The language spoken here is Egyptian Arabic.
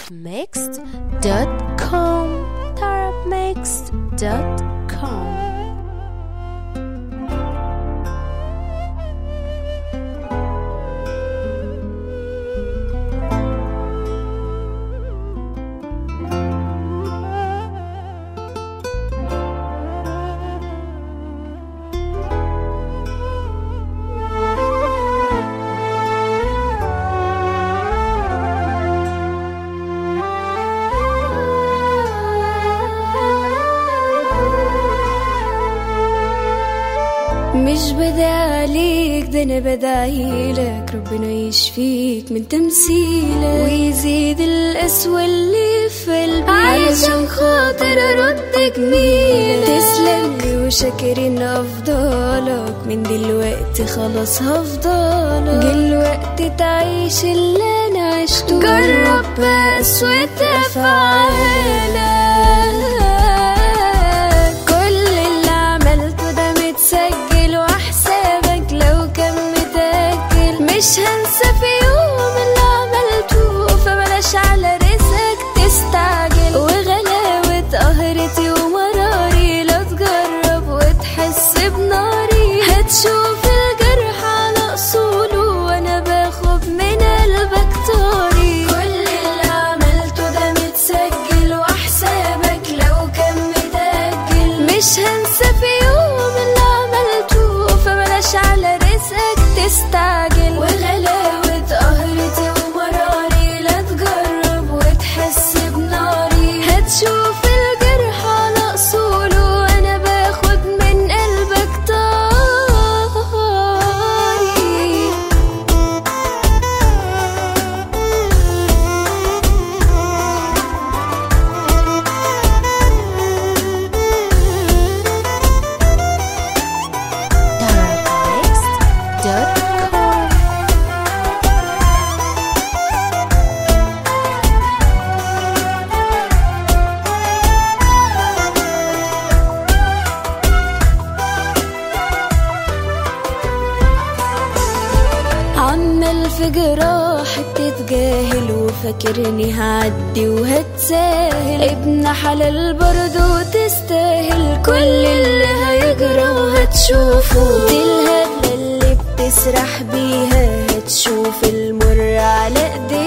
tarabmixed.com tarabmixed.com مش بدعي عليك ده انا بدعي لك ربنا يشفيك من تمثيلك ويزيد القسوة اللي في قلبي علشان خاطر ارد جميلك تسلم لي وشاكرين افضلك من دلوقتي خلاص هفضلك جه الوقت تعيش اللي انا عشته جرب بقسوة افعالك كل اللي عملته ده متسجل وحسابك لو كان متأجل مش هنسى في يوم اللي عملته فبلاش على رزقك تستعجل وغلاوة قهرتي ومراري لا تجرب وتحس بناري هتشوف الجرح على أصوله وأنا باخد من قلبك طاري كل اللي عملته ده متسجل وحسابك لو كان متأجل مش هنسى في يوم اللي عملته فبلاش على رزقك تستعجل وغلاوة قهرتي ومراري لا تجرب وتحس بناري هتشوف الجرح على أصوله وأنا باخد من قلبك طاري tarabmixed.com عمال في جراحك تتجاهل وفاكرني هعدي وهتساهل ابن حلال برضه تستاهل كل اللي هيجرى وهتشوفه دي الهبلة اللي بتسرح بيها هتشوف المر على ايديها